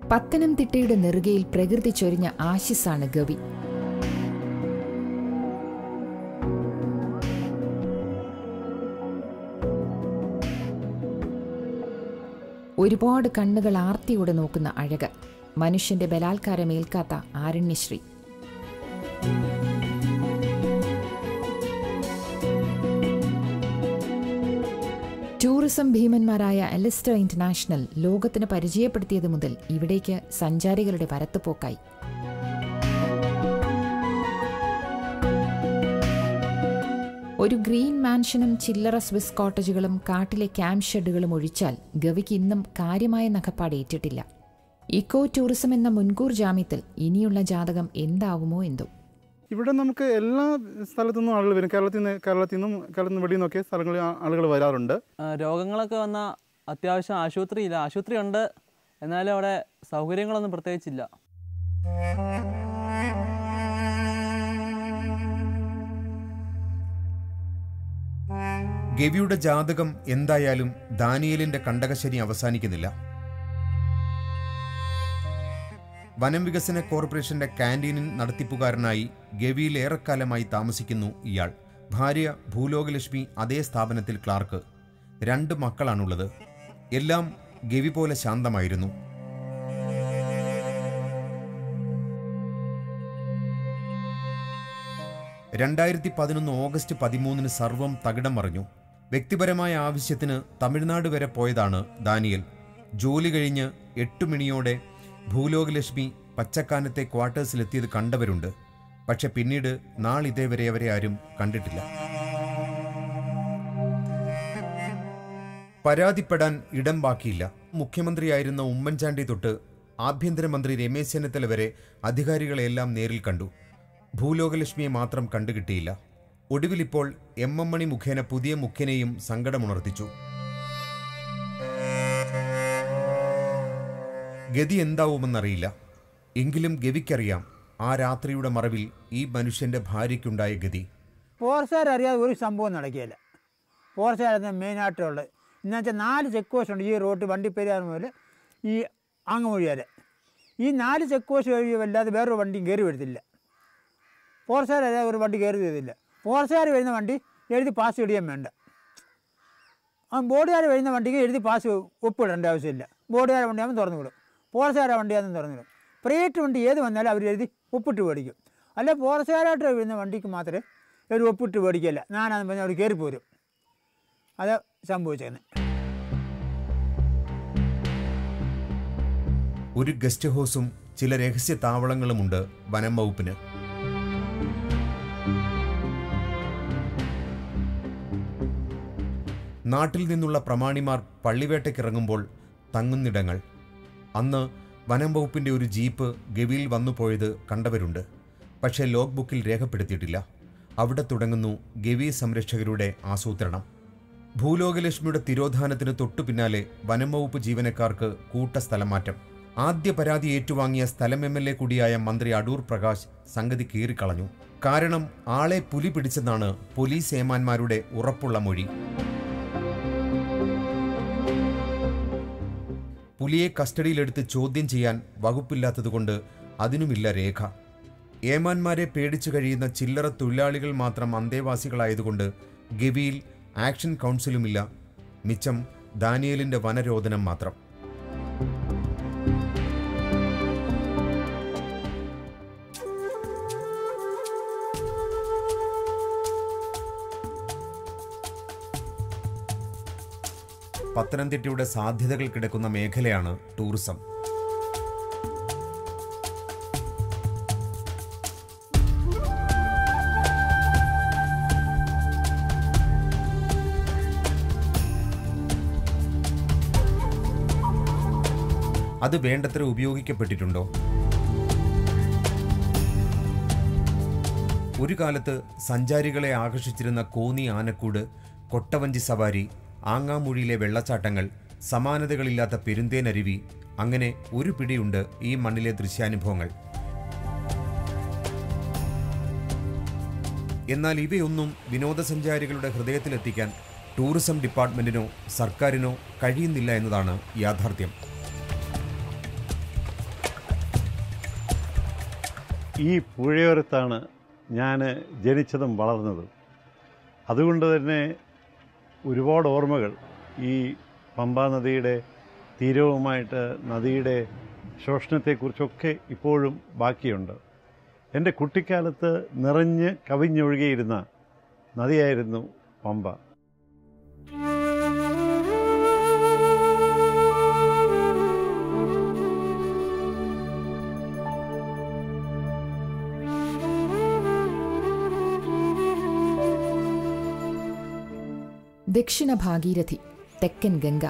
പത്തനംതിട്ടയുടെ നെറുകയിൽ പ്രകൃതി ചൊരിഞ്ഞ ആശിസാണ് ഗവി ഒരുപാട് കണ്ണുകൾ ആർത്തിയോടെ നോക്കുന്ന അഴക് മനുഷ്യന്റെ ബലാത്കാരമേൽക്കാത്ത ആരണ്യശ്രീ ടൂറിസം ഭീമന്മാരായ അലിസ്റ്റർ ഇന്റർനാഷണൽ ലോകത്തിന് പരിചയപ്പെടുത്തിയത് മുതൽ ഇവിടേക്ക് സഞ്ചാരികളുടെ വരത്തുപോക്കായി ഒരു ഗ്രീൻ മാൻഷനും ചില്ലറ സ്വിസ് കോട്ടേജുകളും കാട്ടിലെ ക്യാമ്പ് ഷെഡുകളും ഒഴിച്ചാൽ ഗവിക്ക് ഇന്നും കാര്യമായ നഖപ്പാട് ഏറ്റിട്ടില്ല ഇക്കോ ടൂറിസം എന്ന മുൻകൂർ ജാമ്യത്തിൽ ഇനിയുള്ള ജാതകം എന്താവുമോ എന്തോ ഇവിടെ നമുക്ക് എല്ലാ സ്ഥലത്തു നിന്നും ആളുകൾ വരും കേരളത്തിൽ നിന്ന് കേരളത്തിൽ നിന്നും കേരളത്തിൽ നിന്ന് വെളിയിൽ നിന്നൊക്കെ സ്ഥലങ്ങളിൽ ആ- ആളുകൾ വരാറുണ്ട് ആ, രോഗങ്ങളൊക്കെ വന്ന അത്യാവശ്യം ആശുപത്രിയില്ല ആശുപത്രി ഉണ്ട് എന്നാലും അവിടെ സൗകര്യങ്ങളൊന്നും പ്രത്യേകിച്ചില്ല ഗവിയുടെ ജാതകം എന്തായാലും ദാനിയലിന്റെ കണ്ടകശനി അവസാനിക്കുന്നില്ല വനം വികസന കോർപ്പറേഷന്റെ കാന്റീനിൻ നടത്തിപ്പുകാരനായി ഗവിയിൽ ഏറെക്കാലമായി താമസിക്കുന്നു ഇയാൾ ഭാര്യ ഭൂലോകലക്ഷ്മി അതേ സ്ഥാപനത്തിൽ ക്ലാർക്ക് രണ്ട് മക്കളാണുള്ളത് എല്ലാം ഗവി പോലെ ശാന്തമായിരുന്നു രണ്ടായിരത്തി പതിനൊന്ന് ഓഗസ്റ്റ് പതിമൂന്നിന് സർവം തകിടം മറിഞ്ഞു വ്യക്തിപരമായ ആവശ്യത്തിന് തമിഴ്നാട് വരെ പോയതാണ് ദാനിയൽ ജോലി കഴിഞ്ഞ് എട്ട് മണിയോടെ ഭൂലോകലക്ഷ്മി പച്ചക്കാനത്തെ ക്വാർട്ടേഴ്സിലെത്തിയത് കണ്ടവരുണ്ട് പക്ഷെ പിന്നീട് നാളിതേവരെ അവരെ ആരും കണ്ടിട്ടില്ല പരാതിപ്പെടാൻ ഇടം ബാക്കിയില്ല മുഖ്യമന്ത്രിയായിരുന്ന ഉമ്മൻചാണ്ടി തൊട്ട് ആഭ്യന്തരമന്ത്രി രമേശ് ചെന്നിത്തല വരെ അധികാരികളെല്ലാം നേരിൽ കണ്ടു ഭൂലോകലക്ഷ്മിയെ മാത്രം കണ്ടുകിട്ടിയില്ല ഒടുവിലിപ്പോൾ എം എം മണി മുഖേന പുതിയ മുഖ്യനെയും സങ്കടമുണർത്തിച്ചു ഗതി എന്താവുമെന്നറിയില്ല എങ്കിലും ഗവിക്കറിയാം ആ രാത്രിയുടെ മറവിൽ ഈ മനുഷ്യന്റെ ഭാര്യയ്ക്കുണ്ടായ ഗതി ഫോറസ്റ്റുകാർ അറിയാതെ ഒരു സംഭവം നടക്കുകയില്ല ഫോറസ്റ്റുകാരാണ് മെയിനായിട്ടുള്ളത് എന്ന് വെച്ചാൽ നാല് ചെക്ക് പോസ്റ്റ് ഉണ്ട് ഈ റോഡ് വണ്ടിപ്പെരിയാർ മുതൽ ഈ ആങ്ങമൊഴി വരെ ഈ നാല് ചെക്ക് പോസ്റ്റ് വഴി അല്ലാതെ വേറൊരു വണ്ടിയും കയറി വരത്തില്ല ഫോറസ്റ്റുകാർ അറിയാതെ ഒരു വണ്ടി കയറി വരുന്നില്ല ഫോറസ്റ്റുകാർ വരുന്ന വണ്ടി എഴുതി പാസ് ഇടുകയും വേണ്ട ആ ബോർഡുകാർ വരുന്ന വണ്ടിക്ക് എഴുതി പാസ് ഒപ്പിടേണ്ട ആവശ്യമില്ല ബോർഡുകാരെ വണ്ടിയാകുമ്പോൾ തുറന്നു വിടും ഫോറസ്റ്റുകാരെ വണ്ടിയാകുമ്പോൾ തുറന്നു വിടും പ്രൈവറ്റ് വണ്ടി ഏത് വന്നാലും അവർ എഴുതി ഒപ്പിട്ട് മേടിക്കും അല്ല ഫോറസ്റ്റുകാരായിട്ട് വരുന്ന വണ്ടിക്ക് മാത്രമേ ഒരു ഒപ്പിട്ട് മേടിക്കില്ല ഞാനാന്ന് പറഞ്ഞാൽ അവർ കയറി പോരും അത് സംഭവിച്ചേക്കുന്നത് ഒരു ഗസ്റ്റ് ഹൗസും ചില രഹസ്യ താവളങ്ങളുമുണ്ട് വനം വകുപ്പിന് നാട്ടിൽ നിന്നുള്ള പ്രമാണിമാർ പള്ളിവേട്ടയ്ക്കിറങ്ങുമ്പോൾ തങ്ങുന്നിടങ്ങൾ അന്ന് വനം വകുപ്പിന്റെ ഒരു ജീപ്പ് ഗവിയിൽ വന്നുപോയത് കണ്ടവരുണ്ട് പക്ഷേ ലോഗ് ബുക്കിൽ രേഖപ്പെടുത്തിയിട്ടില്ല അവിടെ തുടങ്ങുന്നു ഗവി സംരക്ഷകരുടെ ആസൂത്രണം ഭൂലോകലക്ഷ്മിയുടെ തിരോധാനത്തിന് തൊട്ടു പിന്നാലെ വനം വകുപ്പ് ജീവനക്കാർക്ക് കൂട്ട സ്ഥലമാറ്റം ആദ്യ പരാതി ഏറ്റുവാങ്ങിയ സ്ഥലം എം എൽ എ കൂടിയായ മന്ത്രി അടൂർ പ്രകാശ് സംഗതി കീറിക്കളഞ്ഞു കാരണം ആളെ പുലി പിടിച്ചെന്നാണ് പോലീസ് ഏമാന്മാരുടെ ഉറപ്പുള്ള മൊഴി പുലിയെ കസ്റ്റഡിയിലെടുത്ത് ചോദ്യം ചെയ്യാൻ വകുപ്പില്ലാത്തതുകൊണ്ട് അതിനുമില്ല രേഖ ഏമാന്മാരെ പേടിച്ചു കഴിയുന്ന ചില്ലറ തൊഴിലാളികൾ മാത്രം അന്തേവാസികളായതുകൊണ്ട് ഗവിയിൽ ആക്ഷൻ കൗൺസിലുമില്ല മിച്ചം ദാനിയലിന്റെ വനരോധനം മാത്രം പത്തനംതിട്ടയുടെ സാധ്യതകൾ കിടക്കുന്ന മേഖലയാണ് ടൂറിസം അത് വേണ്ടത്ര ഉപയോഗിക്കപ്പെട്ടിട്ടുണ്ടോ ഒരു കാലത്ത് സഞ്ചാരികളെ ആകർഷിച്ചിരുന്ന കോന്നി ആനക്കൂട് കൊട്ടവഞ്ചി സവാരി ആങ്ങാമൂഴിയിലെ വെള്ളച്ചാട്ടങ്ങൾ സമാനതകളില്ലാത്ത പെരുന്തേനരുവി അങ്ങനെ ഒരു പിടിയുണ്ട് ഈ മണ്ണിലെ ദൃശ്യാനുഭവങ്ങൾ എന്നാൽ ഇവയൊന്നും വിനോദസഞ്ചാരികളുടെ ഹൃദയത്തിലെത്തിക്കാൻ ടൂറിസം ഡിപ്പാർട്ട്മെന്റിനോ സർക്കാരിനോ കഴിയുന്നില്ല എന്നതാണ് യാഥാർത്ഥ്യം ഈ പുഴയോരത്താണ് ഞാൻ ജനിച്ചതും വളർന്നതും അതുകൊണ്ട് തന്നെ ഒരുപാട് ഓർമ്മകൾ ഈ പമ്പാ നദിയുടെ തീരവുമായിട്ട് നദിയുടെ ശോഷണത്തെക്കുറിച്ചൊക്കെ ഇപ്പോഴും ബാക്കിയുണ്ട് എൻ്റെ കുട്ടിക്കാലത്ത് നിറഞ്ഞ് കവിഞ്ഞൊഴുകിയിരുന്ന നദിയായിരുന്നു പമ്പ ദക്ഷിണ ഭാഗീരഥി തെക്കൻ ഗംഗ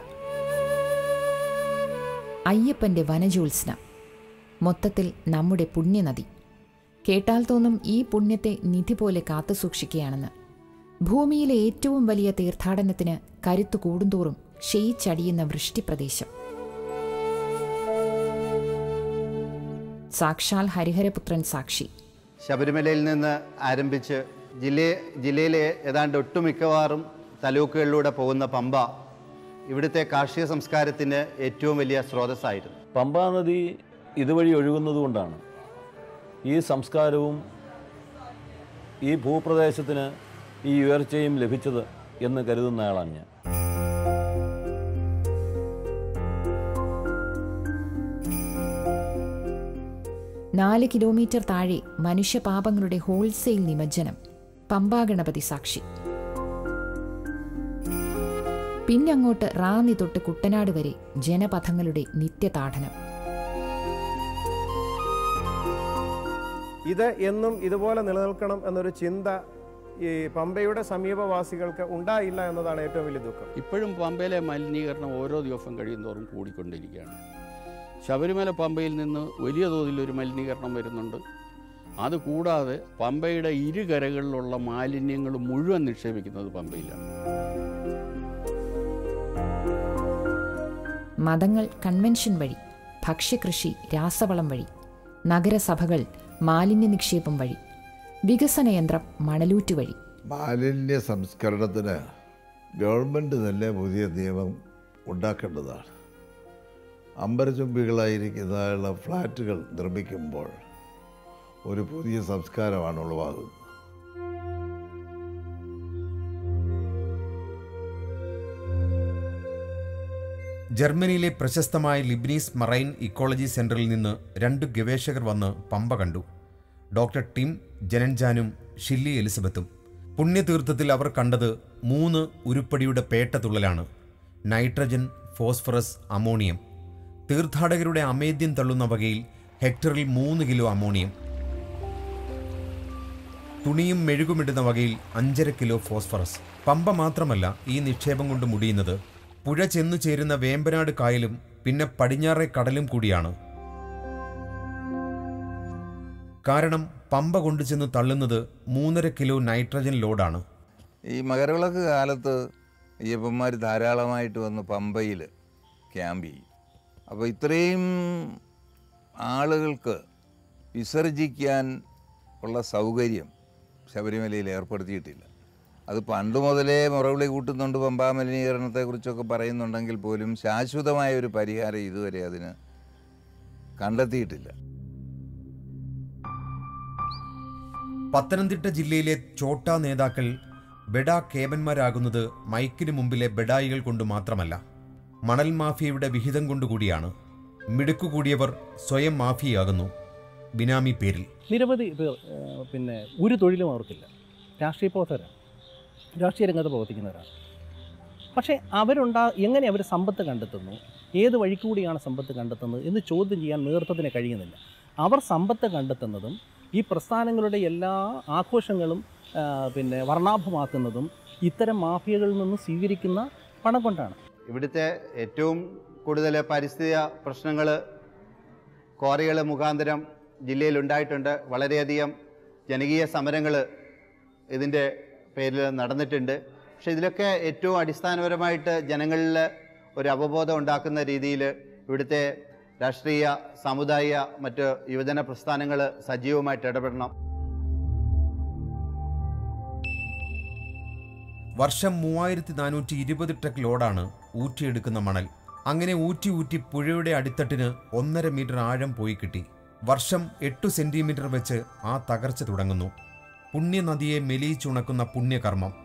അയ്യപ്പന്റെ വനജോത്സ്ന മൊത്തത്തിൽ നമ്മുടെ പുണ്യനദി കേട്ടാൽ തോന്നും ഈ പുണ്യത്തെ നിധി പോലെ കാത്തുസൂക്ഷിക്കുകയാണെന്ന് ഭൂമിയിലെ ഏറ്റവും വലിയ തീർത്ഥാടനത്തിന് കരുത്തു കൂടുന്തോറും ക്ഷയിച്ചടിയുന്ന വൃഷ്ടിപ്രദേശം സാക്ഷാൽ ഹരിഹരപുത്രൻ സാക്ഷി ശബരിമലയിൽ നിന്ന് ആരംഭിച്ച് ജില്ലയെ ജില്ലയിലെ ഏതാണ്ട് ഒട്ടുമിക്കവാറും താലൂക്കുകളിലൂടെ പോകുന്ന പമ്പ ഇവിടുത്തെ കാർഷിക സംസ്കാരത്തിന് ഏറ്റവും വലിയ സ്രോതസ്സായിരുന്നു പമ്പാ നദി ഇതുവഴി ഒഴുകുന്നതുകൊണ്ടാണ് ഈ സംസ്കാരവും ഈ ഭൂപ്രദേശത്തിന് ഈ ഉയർച്ചയും ലഭിച്ചത് എന്ന് കരുതുന്നയാളാണ് ഞാൻ നാല് കിലോമീറ്റർ താഴെ മനുഷ്യപാപങ്ങളുടെ ഹോൾസെയിൽ നിമജ്ജനം പമ്പാഗണപതി സാക്ഷി പിന്നങ്ങോട്ട് റാന്നി തൊട്ട് കുട്ടനാട് വരെ ജനപഥങ്ങളുടെ നിത്യതാഠനം ഇത് എന്നും ഇതുപോലെ നിലനിൽക്കണം എന്നൊരു ചിന്ത ഈ പമ്പയുടെ സമീപവാസികൾക്ക് ഉണ്ടായില്ല എന്നതാണ് ഏറ്റവും വലിയ ദുഃഖം ഇപ്പോഴും പമ്പയിലെ മലിനീകരണം ഓരോ ദിവസം കഴിയുന്തോറും കൂടിക്കൊണ്ടിരിക്കുകയാണ് ശബരിമല പമ്പയിൽ നിന്ന് വലിയ തോതിൽ ഒരു മലിനീകരണം വരുന്നുണ്ട് അതുകൂടാതെ പമ്പയുടെ ഇരുകരകളിലുള്ള മാലിന്യങ്ങൾ മുഴുവൻ നിക്ഷേപിക്കുന്നത് പമ്പയിലാണ് മതങ്ങൾ കൺവെൻഷൻ വഴി ഭക്ഷ്യകൃഷി രാസവളം വഴി നഗരസഭകൾ മാലിന്യ നിക്ഷേപം വഴി വികസന യന്ത്രം മണലൂറ്റ് വഴി മാലിന്യ സംസ്കരണത്തിന് ഗവൺമെൻറ് തന്നെ പുതിയ നിയമം ഉണ്ടാക്കേണ്ടതാണ് അമ്പരചുംബികളായിരിക്കുന്ന ഫ്ലാറ്റുകൾ നിർമ്മിക്കുമ്പോൾ ഒരു പുതിയ സംസ്കാരമാണ് ഉളവാകുന്നത് ജർമ്മനിയിലെ പ്രശസ്തമായ ലിബ്നീസ് മറൈൻ ഇക്കോളജി സെന്ററിൽ നിന്ന് രണ്ട് ഗവേഷകർ വന്ന് പമ്പ കണ്ടു ഡോക്ടർ ടിം ജനൻജാനും ഷില്ലി എലിസബത്തും പുണ്യതീർത്ഥത്തിൽ അവർ കണ്ടത് മൂന്ന് ഉരുപ്പടിയുടെ പേട്ടതുള്ളലാണ് നൈട്രജൻ ഫോസ്ഫറസ് അമോണിയം തീർത്ഥാടകരുടെ അമേദ്യം തള്ളുന്ന വകയിൽ ഹെക്ടറിൽ മൂന്ന് കിലോ അമോണിയം തുണിയും മെഴുകുമിടുന്ന വകയിൽ അഞ്ചര കിലോ ഫോസ്ഫറസ് പമ്പ മാത്രമല്ല ഈ നിക്ഷേപം കൊണ്ട് മുടിയുന്നത് പുഴ ചെന്നു ചേരുന്ന വേമ്പനാട് കായലും പിന്നെ പടിഞ്ഞാറെ കടലും കൂടിയാണ് കാരണം പമ്പ കൊണ്ടുചെന്ന് തള്ളുന്നത് മൂന്നര കിലോ നൈട്രജൻ ലോഡാണ് ഈ മകരവിളക്ക് കാലത്ത് അയ്യപ്പന്മാർ ധാരാളമായിട്ട് വന്ന് പമ്പയിൽ ക്യാമ്പ് ചെയ്യും അപ്പോൾ ഇത്രയും ആളുകൾക്ക് വിസർജിക്കാൻ ഉള്ള സൗകര്യം ശബരിമലയിൽ ഏർപ്പെടുത്തിയിട്ടില്ല അത് പണ്ട് മുതലേ മുറവിളി കൂട്ടുന്നുണ്ട് പമ്പാ മലിനീകരണത്തെക്കുറിച്ചൊക്കെ പറയുന്നുണ്ടെങ്കിൽ പോലും ശാശ്വതമായ ഒരു പരിഹാരം ഇതുവരെ അതിന് കണ്ടെത്തിയിട്ടില്ല പത്തനംതിട്ട ജില്ലയിലെ ചോട്ടാ നേതാക്കൾ ബെഡാ കേമന്മാരാകുന്നത് മൈക്കിന് മുമ്പിലെ ബെഡായികൾ കൊണ്ട് മാത്രമല്ല മണൽ മാഫിയയുടെ വിഹിതം കൊണ്ടുകൂടിയാണ് മിടുക്കുകൂടിയവർ സ്വയം മാഫിയാകുന്നു ബിനാമി പേരിൽ നിരവധി പേർ ഏഹ്, പിന്നെ ഒരു തൊഴിലും അവർക്കില്ല രാഷ്ട്രീയ പ്രവർത്തകരാണ് രാഷ്ട്രീയ രംഗത്ത് പ്രവർത്തിക്കുന്നവരാണ് പക്ഷേ അവരുണ്ടാ എങ്ങനെ അവർ സമ്പത്ത് കണ്ടെത്തുന്നു ഏത് വഴിക്കൂടിയാണ് സമ്പത്ത് കണ്ടെത്തുന്നത് എന്ന് ചോദ്യം ചെയ്യാൻ നേതൃത്വത്തിന് കഴിയുന്നില്ല അവർ സമ്പത്ത് കണ്ടെത്തുന്നതും ഈ പ്രസ്ഥാനങ്ങളുടെ എല്ലാ ആഘോഷങ്ങളും ആ, പിന്നെ വർണ്ണാഭമാക്കുന്നതും ഇത്തരം മാഫിയകളിൽ നിന്ന് സ്വീകരിക്കുന്ന പണം കൊണ്ടാണ് ഇവിടുത്തെ ഏറ്റവും കൂടുതൽ പരിസ്ഥിതി പ്രശ്നങ്ങൾ ക്വാറികൾ മുഖാന്തരം ജില്ലയിൽ ഉണ്ടായിട്ടുണ്ട് വളരെയധികം ജനകീയ സമരങ്ങൾ ഇതിൻ്റെ പേരിൽ നടന്നിട്ടുണ്ട് പക്ഷെ ഇതിലൊക്കെ ഏറ്റവും അടിസ്ഥാനപരമായിട്ട് ജനങ്ങളിൽ ഒരു അവബോധം ഉണ്ടാക്കുന്ന രീതിയിൽ ഇവിടുത്തെ രാഷ്ട്രീയ സാമുദായിക മറ്റ് യുവജന പ്രസ്ഥാനങ്ങൾ സജീവമായിട്ട് ഇടപെടണം വർഷം മൂവായിരത്തി നാനൂറ്റി ഇരുപത് ട്രക്ക് ലോഡാണ് ഊറ്റിയെടുക്കുന്ന മണൽ അങ്ങനെ ഊറ്റി ഊറ്റി പുഴയുടെ അടിത്തട്ടിന് ഒന്നര മീറ്റർ ആഴം പോയി കിട്ടി വർഷം എട്ടു സെന്റിമീറ്റർ വെച്ച് ആ തകർച്ച തുടങ്ങുന്നു പുണ്യനദിയെ മെലിയിച്ചുണക്കുന്ന പുണ്യകർമ്മം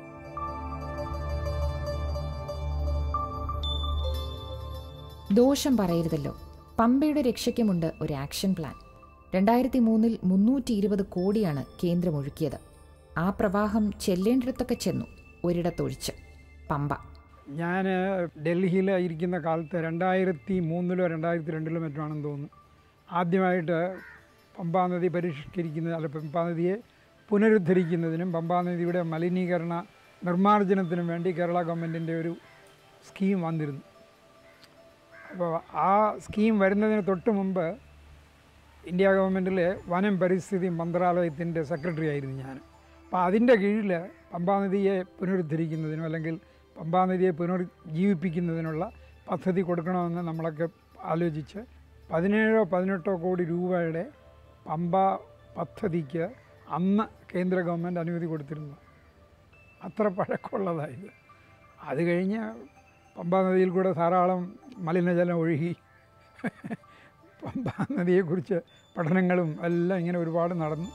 ദോഷം പറയരുതല്ലോ പമ്പയുടെ രക്ഷയ്ക്കുമുണ്ട് ഒരു ആക്ഷൻ പ്ലാൻ രണ്ടായിരത്തി മൂന്നിൽ മുന്നൂറ്റി ഇരുപത് കോടിയാണ് കേന്ദ്രം ഒഴുക്കിയത് ആ പ്രവാഹം ചെല്ലേണ്ടിടത്തൊക്കെ ചെന്നു ഒരിടത്തൊഴിച്ച് പമ്പ ഞാൻ ഡൽഹിയിൽ ഇരിക്കുന്ന കാലത്ത് രണ്ടായിരത്തി മൂന്നിലോ രണ്ടായിരത്തി രണ്ടിലോ മറ്റാണെന്ന് തോന്നുന്നു ആദ്യമായിട്ട് പമ്പാ നദി പരിഷ്കരിക്കുന്ന അല്ല പമ്പാ നദിയെ പുനരുദ്ധരിക്കുന്നതിനും പമ്പാ നദിയുടെ മലിനീകരണ നിർമ്മാർജ്ജനത്തിനും വേണ്ടി കേരള ഗവൺമെൻറ്റിൻ്റെ ഒരു സ്കീം വന്നിരുന്നു അപ്പോൾ ആ സ്കീം വരുന്നതിന് തൊട്ട് മുമ്പ് ഇന്ത്യ ഗവൺമെൻറ്റിലെ വനം പരിസ്ഥിതി മന്ത്രാലയത്തിൻ്റെ സെക്രട്ടറി ആയിരുന്നു ഞാൻ അപ്പോൾ അതിൻ്റെ കീഴിൽ പമ്പാ നദിയെ പുനരുദ്ധരിക്കുന്നതിനും അല്ലെങ്കിൽ പമ്പാ നദിയെ പുനർജീവിപ്പിക്കുന്നതിനുള്ള പദ്ധതി കൊടുക്കണമെന്ന് നമ്മളൊക്കെ ആലോചിച്ച് പതിനേഴോ പതിനെട്ടോ കോടി രൂപയുടെ പമ്പ പദ്ധതിക്ക് അന്ന് കേന്ദ്ര ഗവൺമെൻറ് അനുമതി കൊടുത്തിരുന്നു അത്ര പഴക്കമുള്ളതായത് അത് കഴിഞ്ഞ് പമ്പാ നദിയിൽ കൂടെ ധാരാളം മലിനജലം ഒഴുകി പമ്പാ നദിയെക്കുറിച്ച് പഠനങ്ങളും എല്ലാം ഇങ്ങനെ ഒരുപാട് നടന്നു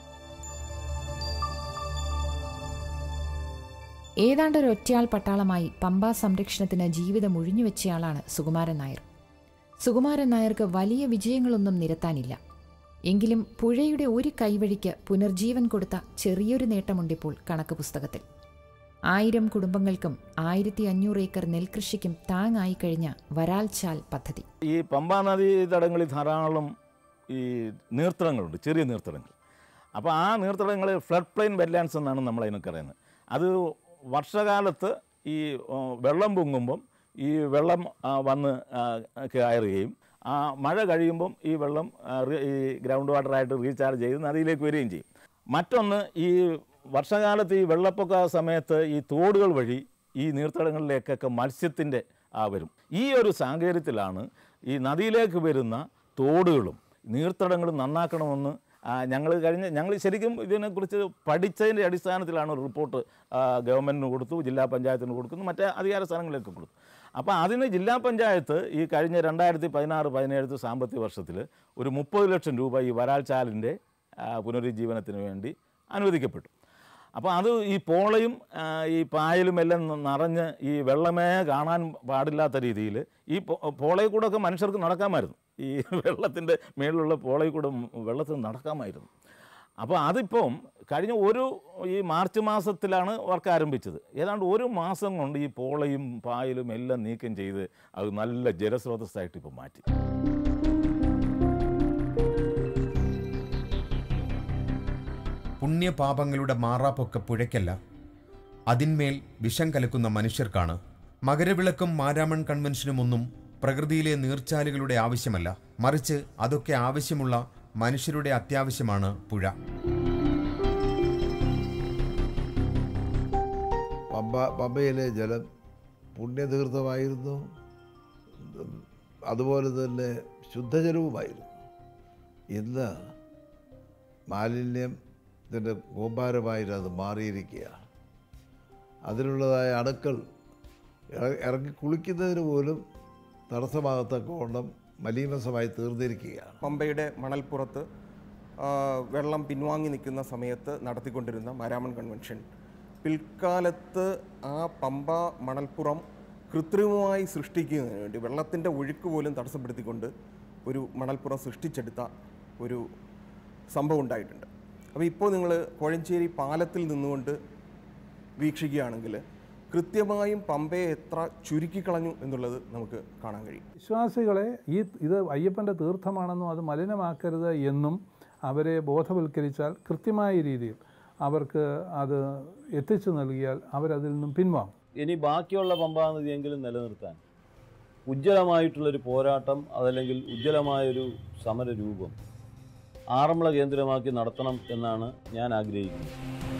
ഏതാണ്ട് ഒരു ഒറ്റയാൾ പട്ടാളമായി പമ്പാ സംരക്ഷണത്തിന് ജീവിതം ഒഴിഞ്ഞുവെച്ചയാളാണ് സുകുമാരൻ നായർ സുകുമാരൻ നായർക്ക് വലിയ വിജയങ്ങളൊന്നും നിരത്താനില്ല എങ്കിലും പുഴയുടെ ഒരു കൈവഴിക്ക് പുനർജീവൻ കൊടുത്ത ചെറിയൊരു നേട്ടമുണ്ടിപ്പോൾ കണക്ക് പുസ്തകത്തിൽ ആയിരം കുടുംബങ്ങൾക്കും ആയിരത്തി അഞ്ഞൂറ് ഏക്കർ നെൽകൃഷിക്കും താങ്ങായി കഴിഞ്ഞ വരാൽച്ചാൽ പദ്ധതി ഈ പമ്പാ നദീ തടങ്ങളിൽ ധാരാളം ഈ നീർത്തടങ്ങളുണ്ട് ചെറിയ നീർത്തടങ്ങൾ അപ്പോൾ ആ നീർത്തടങ്ങൾ ഫ്ലഡ് പ്ലെയിൻ വെല്ലാൻസ് എന്നാണ് നമ്മൾ അതിനൊക്കെ പറയുന്നത് അത് വർഷകാലത്ത് ഈ ഓ, വെള്ളം പൊങ്ങുമ്പം ഈ വെള്ളം ആ, വന്ന് ആ, കയറുകയും ആ മഴ കഴിയുമ്പം ഈ വെള്ളം ആ, റി- ഈ ഗ്രൗണ്ട് വാട്ടറായിട്ട് റീചാർജ് ചെയ്ത് നദിയിലേക്ക് വരികയും ചെയ്യും മറ്റൊന്ന് ഈ വർഷകാലത്ത് ഈ വെള്ളപ്പൊക്ക സമയത്ത് ഈ തോടുകൾ വഴി ഈ നീർത്തടങ്ങളിലേക്കൊക്കെ മത്സ്യത്തിൻ്റെ ആ വരും ഈ ഒരു സാഹചര്യത്തിലാണ് ഈ നദിയിലേക്ക് വരുന്ന തോടുകളും നീർത്തടങ്ങളും നന്നാക്കണമെന്ന് ഞങ്ങൾ കഴിഞ്ഞ ഞങ്ങൾ ശരിക്കും ഇതിനെക്കുറിച്ച് പഠിച്ചതിൻ്റെ അടിസ്ഥാനത്തിലാണ് ഒരു റിപ്പോർട്ട് ആ, ഗവൺമെൻറ്റിന് കൊടുത്തു ജില്ലാ പഞ്ചായത്തിന് കൊടുക്കുന്നു മറ്റേ അധികാര സ്ഥാനങ്ങളിലേക്ക് കൊടുത്തു അപ്പോൾ അതിന് ജില്ലാ പഞ്ചായത്ത് ഈ കഴിഞ്ഞ രണ്ടായിരത്തി പതിനാറ് പതിനേഴ് സാമ്പത്തിക വർഷത്തിൽ ഒരു മുപ്പത് ലക്ഷം രൂപ ഈ വരാൽച്ചാലിൻ്റെ പുനരുജ്ജീവനത്തിന് വേണ്ടി അനുവദിക്കപ്പെട്ടു അപ്പോൾ അത് ഈ പോളയും ആ, ഈ പായലും എല്ലാം ന- നിറഞ്ഞ് ഈ വെള്ളമേ കാണാൻ പാടില്ലാത്ത രീതിയിൽ ഈ പോ- പോളയിൽ കൂടെ ഒക്കെ മനുഷ്യർക്ക് നടക്കാമായിരുന്നു ഈ വെള്ളത്തിൻ്റെ മേളിലുള്ള പോളയിൽ കൂടെ ഉം വെള്ളത്തിൽ നടക്കാമായിരുന്നു അപ്പോൾ അതിപ്പം കഴിഞ്ഞ ഒരു ഈ മാർച്ച് മാസത്തിലാണ് വർക്ക് ആരംഭിച്ചത് ഏതാണ്ട് ഒരു മാസം കൊണ്ട് ഈ പോളയും പായലും എല്ലാം നീക്കം ചെയ്ത് അത് നല്ല ജലസ്രോതസ്സായിട്ട് ഇപ്പോൾ മാറ്റി പുണ്യപാപങ്ങളുടെ മാറാപ്പൊക്കെ പുഴയ്ക്കല്ല അതിന്മേൽ വിഷം കലക്കുന്ന മനുഷ്യർക്കാണ് മകരവിളക്കും മാരാമൺ കൺവെൻഷനുമൊന്നും പ്രകൃതിയിലെ നീർച്ചാലുകളുടെ ആവശ്യമല്ല മറിച്ച് അതൊക്കെ ആവശ്യമുള്ള മനുഷ്യരുടെ അത്യാവശ്യമാണ് പുഴ പമ്പ പമ്പയിലെ ജലം പുണ്യതീർത്ഥമായിരുന്നു അതുപോലെ തന്നെ ശുദ്ധജലവുമായിരുന്നു ഇന്ന് മാലിന്യത്തിൻ്റെ കൂമ്പാരമായിട്ട് അത് മാറിയിരിക്കുകയാണ് അതിനുള്ളതായ അണുക്കൾ ഇറ- ഇറങ്ങി കുളിക്കുന്നതിന് പോലും തടസ്സമാകത്തക്കവണ്ണം മലീമസമായി തീർന്നിരിക്കുകയാണ് പമ്പയുടെ മണൽപ്പുറത്ത് ആ, വെള്ളം പിൻവാങ്ങി നിൽക്കുന്ന സമയത്ത് നടത്തിക്കൊണ്ടിരുന്ന മാരാമൺ കൺവെൻഷൻ പിൽക്കാലത്ത് ആ പമ്പ മണൽപ്പുറം കൃത്രിമമായി സൃഷ്ടിക്കുന്നതിന് വേണ്ടി വെള്ളത്തിൻ്റെ ഒഴുക്ക് പോലും തടസ്സപ്പെടുത്തിക്കൊണ്ട് ഒരു മണൽപ്പുറം സൃഷ്ടിച്ചെടുത്ത ഒരു സംഭവം ഉണ്ടായിട്ടുണ്ട് അപ്പോൾ ഇപ്പോൾ നിങ്ങൾ കോഴഞ്ചേരി പാലത്തിൽ നിന്നുകൊണ്ട് വീക്ഷിക്കുകയാണെങ്കിൽ കൃത്യമായും പമ്പയെ എത്ര ചുരുക്കിക്കളഞ്ഞു എന്നുള്ളത് നമുക്ക് കാണാൻ കഴിയും വിശ്വാസികളെ ഈ ഇത് അയ്യപ്പൻ്റെ തീർത്ഥമാണെന്നും അത് മലിനമാക്കരുത് എന്നും അവരെ ബോധവൽക്കരിച്ചാൽ കൃത്യമായ രീതിയിൽ അവർക്ക് അത് എത്തിച്ചു നൽകിയാൽ അവരതിൽ നിന്നും പിൻവാങ്ങും ഇനി ബാക്കിയുള്ള പമ്പാ നദിയെങ്കിലും നിലനിർത്താൻ ഉജ്ജ്വലമായിട്ടുള്ളൊരു പോരാട്ടം അതല്ലെങ്കിൽ ഉജ്ജ്വലമായൊരു സമര രൂപം ആറന്മുള കേന്ദ്രമാക്കി നടത്തണം എന്നാണ് ഞാൻ ആഗ്രഹിക്കുന്നത്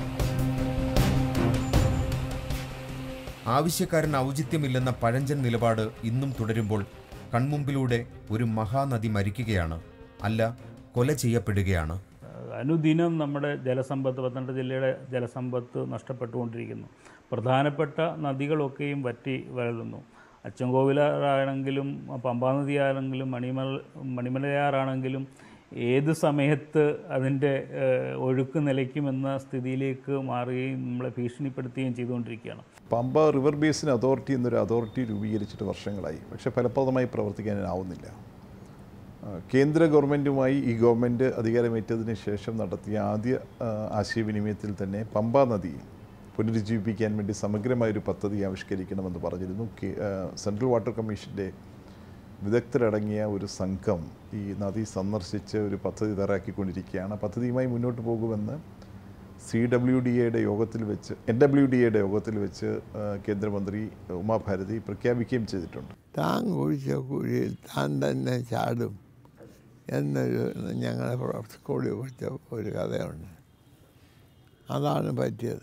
ആവശ്യക്കാരന് ഔചിത്യമില്ലെന്ന പഴഞ്ചൻ നിലപാട് ഇന്നും തുടരുമ്പോൾ കൺമുമ്പിലൂടെ ഒരു മഹാനദി മരിക്കുകയാണ് അല്ല കൊല ചെയ്യപ്പെടുകയാണ് അനുദിനം നമ്മുടെ ജലസമ്പത്ത് പത്തനംതിട്ട ജില്ലയുടെ ജലസമ്പത്ത് നഷ്ടപ്പെട്ടുകൊണ്ടിരിക്കുന്നു പ്രധാനപ്പെട്ട നദികളൊക്കെയും വറ്റി വരളുന്നു അച്ചൻകോവിലാറാണെങ്കിലും പമ്പാനദിയാണെങ്കിലും മണിമല മണിമലയാറാണെങ്കിലും ഏത് സമയത്ത് അതിൻ്റെ ഏഹ്, ഒഴുക്ക് നിലയ്ക്കുമെന്ന സ്ഥിതിയിലേക്ക് മാറുകയും നമ്മളെ ഭീഷണിപ്പെടുത്തുകയും ചെയ്തുകൊണ്ടിരിക്കുകയാണ് പമ്പ റിവർ ബേസിൻ അതോറിറ്റി എന്നൊരു അതോറിറ്റി രൂപീകരിച്ചിട്ട് വർഷങ്ങളായി പക്ഷേ ഫലപ്രദമായി പ്രവർത്തിക്കാനാവുന്നില്ല ആ, കേന്ദ്ര ഗവൺമെൻറ്റുമായി ഈ ഗവൺമെൻറ് അധികാരമേറ്റതിന് ശേഷം നടത്തിയ ആദ്യ ആ, ആശയവിനിമയത്തിൽ തന്നെ പമ്പ നദി പുനരുജ്ജീവിപ്പിക്കാൻ വേണ്ടി സമഗ്രമായൊരു പദ്ധതി ആവിഷ്കരിക്കണമെന്ന് പറഞ്ഞിരുന്നു കെ- ആ, സെൻട്രൽ വാട്ടർ കമ്മീഷൻ്റെ വിദഗ്ധരടങ്ങിയ ഒരു സംഘം ഈ നദി സന്ദർശിച്ച് ഒരു പദ്ധതി തയ്യാറാക്കിക്കൊണ്ടിരിക്കുകയാണ് ആ പദ്ധതിയുമായി മുന്നോട്ട് പോകുമെന്ന് സി ഡബ്ല്യു ഡി എയുടെ യോഗത്തിൽ വെച്ച് എൻ ഡബ്ല്യു ഡി എയുടെ യോഗത്തിൽ വെച്ച് ആ, കേന്ദ്രമന്ത്രി ഉമാഭാരതി പ്രഖ്യാപിക്കുകയും ചെയ്തിട്ടുണ്ട് താൻ കുഴിച്ച കുഴിയിൽ താൻ തന്നെ ചാടും എന്നൊരു ഞങ്ങളെ സ്കൂളിൽ പഠിച്ച ഒരു കഥയുണ്ട് അതാണ് പറ്റിയത്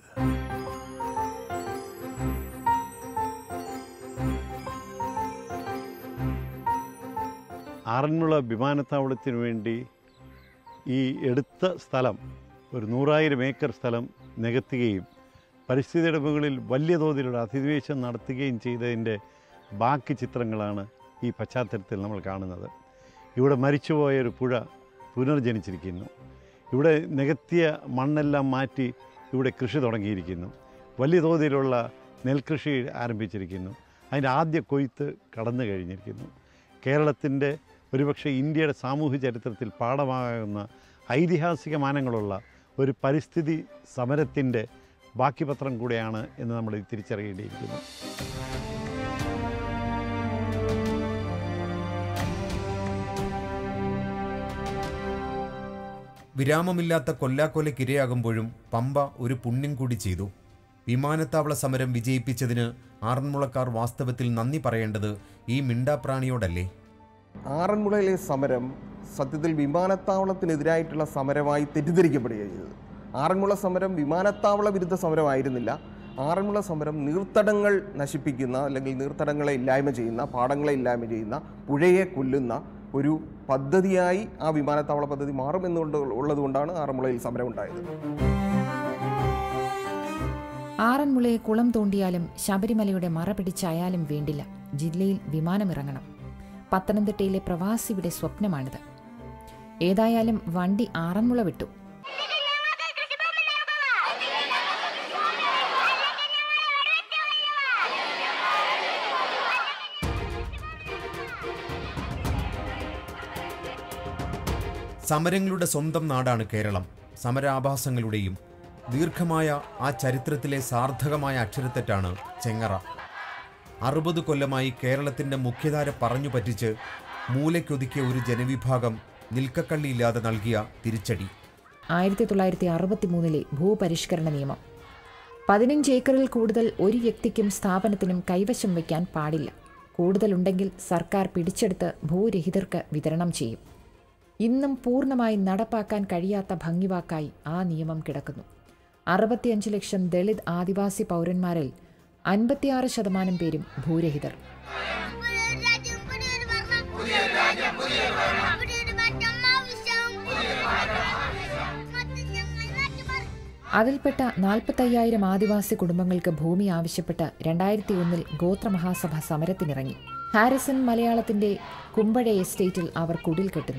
ആറന്മുള വിമാനത്താവളത്തിന് വേണ്ടി ഈ എടുത്ത സ്ഥലം ഒരു നൂറായിരം ഏക്കർ സ്ഥലം നികത്തുകയും പരിസ്ഥിതിയുടെ മുകളിൽ വലിയ തോതിലുള്ള അധിനിവേശം നടത്തുകയും ചെയ്തതിൻ്റെ ബാക്കി ചിത്രങ്ങളാണ് ഈ പശ്ചാത്തലത്തിൽ നമ്മൾ കാണുന്നത് ഇവിടെ മരിച്ചുപോയ ഒരു പുഴ പുനർജനിച്ചിരിക്കുന്നു ഇവിടെ നികത്തിയ മണ്ണെല്ലാം മാറ്റി ഇവിടെ കൃഷി തുടങ്ങിയിരിക്കുന്നു വലിയ തോതിലുള്ള നെൽകൃഷി ആരംഭിച്ചിരിക്കുന്നു അതിൻ്റെ ആദ്യ കൊയ്ത്ത് കടന്നു കഴിഞ്ഞിരിക്കുന്നു കേരളത്തിൻ്റെ ഒരുപക്ഷെ ഇന്ത്യയുടെ സാമൂഹ്യ ചരിത്രത്തിൽ പാഠമാകുന്ന ഐതിഹാസിക മാനങ്ങളുള്ള ഒരു പരിസ്ഥിതി സമരത്തിൻ്റെ ബാക്കി പത്രം കൂടെയാണ് എന്ന് നമ്മൾ തിരിച്ചറിയേണ്ടിയിരിക്കുന്നു വിരാമമില്ലാത്ത കൊല്ലാക്കൊലയ്ക്കിരയാകുമ്പോഴും പമ്പ ഒരു പുണ്യം കൂടി ചെയ്തു വിമാനത്താവള സമരം വിജയിപ്പിച്ചതിന് ആറന്മുളക്കാർ വാസ്തവത്തിൽ നന്ദി പറയേണ്ടത് ഈ മിണ്ടാപ്രാണിയോടല്ലേ ആറന്മുളയിലെ സമരം സത്യത്തിൽ വിമാനത്താവളത്തിനെതിരായിട്ടുള്ള സമരമായി തെറ്റിദ്ധരിക്കപ്പെടുകയാണ് ചെയ്തത് ആറന്മുള സമരം വിമാനത്താവള വിരുദ്ധ സമരമായിരുന്നില്ല ആറന്മുള സമരം നീർത്തടങ്ങൾ നശിപ്പിക്കുന്ന അല്ലെങ്കിൽ നീർത്തടങ്ങളെ ഇല്ലായ്മ ചെയ്യുന്ന പാടങ്ങളെ ഇല്ലായ്മ ചെയ്യുന്ന പുഴയെ കൊല്ലുന്ന ഒരു പദ്ധതിയായി ആ വിമാനത്താവള പദ്ധതി മാറുമെന്നുകൊണ്ട് ഉള്ളതുകൊണ്ടാണ് ആറന്മുളയിൽ സമരം ഉണ്ടായത് ആറന്മുളയെ കുളം തോണ്ടിയാലും ശബരിമലയുടെ മറ പിടിച്ചായാലും വേണ്ടില്ല ജില്ലയിൽ വിമാനമിറങ്ങണം പത്തനംതിട്ടയിലെ പ്രവാസിയുടെ സ്വപ്നമാണിത് ഏതായാലും വണ്ടി ആറന്മുള വിട്ടു സമരങ്ങളുടെ സ്വന്തം നാടാണ് കേരളം സമരാഭാസങ്ങളുടെയും ദീർഘമായ ആ ചരിത്രത്തിലെ സാർത്ഥകമായ അക്ഷരത്തെറ്റാണ് ചെങ്ങറ അറുപത് കൊല്ലമായി കേരളത്തിൻ്റെ മുഖ്യധാര പറഞ്ഞു പറ്റിച്ച് മൂലയ്ക്കൊതുക്കിയ ഒരു ജനവിഭാഗം നിൽക്കക്കള്ളിയില്ലാതെ നൽകിയ തിരിച്ചടി ആയിരത്തി തൊള്ളായിരത്തി അറുപത്തി മൂന്നിലെ ഭൂപരിഷ്കരണ നിയമം പതിനഞ്ച് ഏക്കറിൽ കൂടുതൽ ഒരു വ്യക്തിക്കും സ്ഥാപനത്തിനും കൈവശം വയ്ക്കാൻ പാടില്ല കൂടുതലുണ്ടെങ്കിൽ സർക്കാർ പിടിച്ചെടുത്ത് ഭൂരഹിതർക്ക് വിതരണം ചെയ്യും ഇന്നും പൂർണ്ണമായി നടപ്പാക്കാൻ കഴിയാത്ത ഭംഗിവാക്കായി ആ നിയമം കിടക്കുന്നു അറുപത്തിയഞ്ച് ലക്ഷം ദളിത് ആദിവാസി പൗരന്മാരിൽ അൻപത്തിയാറ് ശതമാനം പേരും ഭൂരഹിതർ അതിൽപ്പെട്ട നാൽപ്പത്തയ്യായിരം ആദിവാസി കുടുംബങ്ങൾക്ക് ഭൂമി ആവശ്യപ്പെട്ട് രണ്ടായിരത്തി ഒന്നിൽ ഗോത്രമഹാസഭ സമരത്തിനിറങ്ങി ഹാരിസൺ മലയാളത്തിന്റെ കുമ്പഴ എസ്റ്റേറ്റിൽ അവർ കുടിൽ കെട്ടുന്നു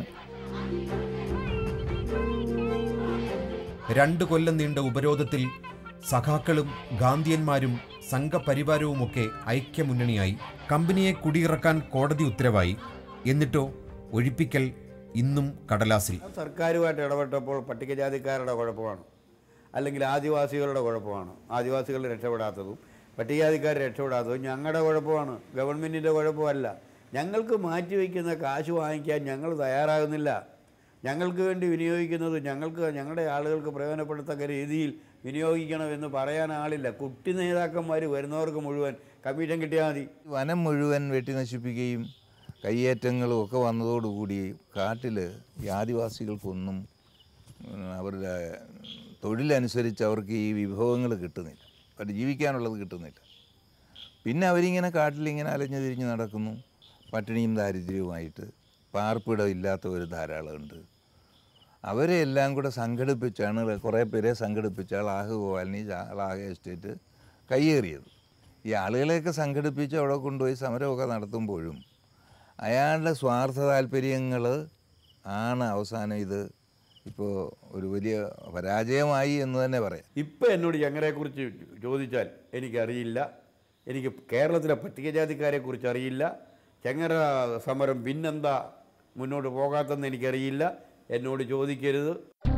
രണ്ട് കൊല്ലം നീണ്ട ഉപരോധത്തിൽ സഖാക്കളും ഗാന്ധിയന്മാരും സംഘപരിവാരവുമൊക്കെ ഐക്യമുന്നണിയായി കമ്പനിയെ കുടിയിറക്കാൻ കോടതി ഉത്തരവായി എന്നിട്ടോ ഒഴിപ്പിക്കൽ ഇന്നും കടലാസിൽ സർക്കാരുമായിട്ട് ഇടപെട്ടപ്പോൾ പട്ടികജാതിക്കാരുടെ കുഴപ്പമാണ് അല്ലെങ്കിൽ ആദിവാസികളുടെ കുഴപ്പമാണ് ആദിവാസികൾ രക്ഷപ്പെടാത്തതും പട്ടികജാതിക്കാർ രക്ഷപ്പെടാത്തതും ഞങ്ങളുടെ കുഴപ്പമാണ് ഗവൺമെൻറ്റിൻ്റെ കുഴപ്പമല്ല ഞങ്ങൾക്ക് മാറ്റിവെക്കുന്ന കാശ് വാങ്ങിക്കാൻ ഞങ്ങൾ തയ്യാറാകുന്നില്ല ഞങ്ങൾക്ക് വേണ്ടി വിനിയോഗിക്കുന്നത് ഞങ്ങൾക്ക് ഞങ്ങളുടെ ആളുകൾക്ക് പ്രയോജനപ്പെടുത്തക്ക രീതിയിൽ വിനിയോഗിക്കണമെന്ന് പറയാൻ ആളില്ല കുട്ടി നേതാക്കന്മാർ വരുന്നവർക്ക് മുഴുവൻ കമ്മീഷൻ കിട്ടിയാൽ മതി വനം മുഴുവൻ വെട്ടി നശിപ്പിക്കുകയും കയ്യേറ്റങ്ങളും ഒക്കെ വന്നതോടുകൂടി കാട്ടിൽ ഈ ആദിവാസികൾക്കൊന്നും ഉം, അവരുടെ തൊഴിലനുസരിച്ച് അവർക്ക് ഈ വിഭവങ്ങൾ കിട്ടുന്നില്ല അവർ ജീവിക്കാനുള്ളത് കിട്ടുന്നില്ല പിന്നെ അവരിങ്ങനെ കാട്ടിലിങ്ങനെ അലഞ്ഞു തിരിഞ്ഞ് നടക്കുന്നു പട്ടിണിയും ദാരിദ്ര്യവുമായിട്ട് പാർപ്പിടം ഇല്ലാത്തവർ ധാരാളമുണ്ട് അവരെ എല്ലാം കൂടെ സംഘടിപ്പിച്ചാണ് കുറേ പേരെ സംഘടിപ്പിച്ചാൽ ആഹ് കോവാലിനി ആഹ് എസ്റ്റേറ്റ് കയ്യേറിയത് ഈ ആളുകളെയൊക്കെ സംഘടിപ്പിച്ച് അവിടെ കൊണ്ടുപോയി സമരമൊക്കെ നടത്തുമ്പോഴും അയാളുടെ സ്വാർത്ഥ താല്പര്യങ്ങൾ ആണ് അവസാനം ഇത് ഇപ്പോൾ ഒരു വലിയ പരാജയമായി എന്ന് തന്നെ പറയാം ഇപ്പം എന്നോട് ഞങ്ങളെക്കുറിച്ച് ചോദിച്ചാൽ എനിക്കറിയില്ല എനിക്ക് കേരളത്തിലെ പട്ടികജാതിക്കാരെക്കുറിച്ച് അറിയില്ല ചെങ്ങര സമരം പിന്നെന്താ മുന്നോട്ട് പോകാത്തെന്ന് എനിക്കറിയില്ല എന്നോട് ചോദിക്കരുത്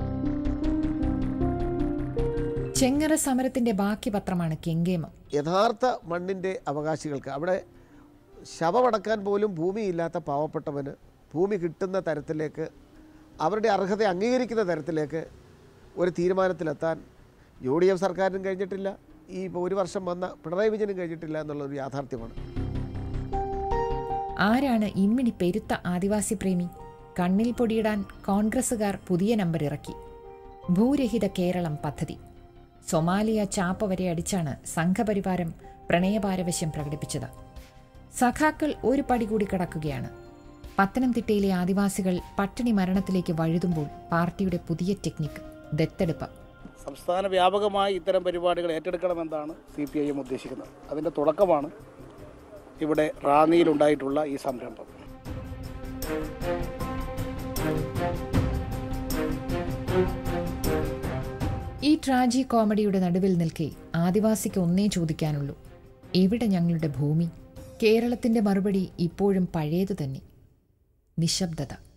ചെങ്ങറ സമരത്തിന്റെ ബാക്കി പത്രമാണ് കെങ്കേമം യഥാർത്ഥ മണ്ണിൻ്റെ അവകാശികൾക്ക് അവിടെ ശവമടക്കാൻ പോലും ഭൂമിയില്ലാത്ത പാവപ്പെട്ടവന് ഭൂമി കിട്ടുന്ന തരത്തിലേക്ക് അവരുടെ അർഹത അംഗീകരിക്കുന്ന തരത്തിലേക്ക് ഒരു തീരുമാനത്തിലെത്താൻ യു ഡി എഫ് സർക്കാരിനും കഴിഞ്ഞിട്ടില്ല ഈ ഇപ്പോൾ ഒരു വർഷം വന്ന പിണറായി വിജയനും കഴിഞ്ഞിട്ടില്ല എന്നുള്ളൊരു യാഥാർത്ഥ്യമാണ് ആരാണ് ഇമ്മിണി പെരുത്ത ആദിവാസി പ്രേമി കണ്ണിൽ പൊടിയിടാൻ കോൺഗ്രസുകാർ പുതിയ നമ്പർ ഇറക്കി ഭൂരഹിത കേരളം പദ്ധതി സൊമാലിയ ചാപ്പ വരെ അടിച്ചാണ് സംഘപരിവാരം പ്രണയപാരവശ്യം പ്രകടിപ്പിച്ചത് സഖാക്കൾ ഒരു പടി കൂടി കടക്കുകയാണ് പത്തനംതിട്ടയിലെ ആദിവാസികൾ പട്ടിണി മരണത്തിലേക്ക് വഴുതുമ്പോൾ പാർട്ടിയുടെ പുതിയ ടെക്നിക്ക് ദത്തെടുപ്പ് സംസ്ഥാന വ്യാപകമായി ഇത്തരം പരിപാടികൾ ഏറ്റെടുക്കണമെന്നാണ് സി പി ഐ എം ഉദ്ദേശിക്കുന്നത് അതിൻ്റെ തുടക്കമാണ് ഇവിടെ റാന്നിയിലുണ്ടായിട്ടുള്ള ഈ സംരംഭം ഈ ട്രാജി കോമഡിയുടെ നടുവിൽ നിൽക്കെ ആദിവാസിക്ക് ഒന്നേ ചോദിക്കാനുള്ളൂ എവിടെ ഞങ്ങളുടെ ഭൂമി കേരളത്തിന്റെ മറുപടി ഇപ്പോഴും പഴയതു തന്നെ നിശബ്ദത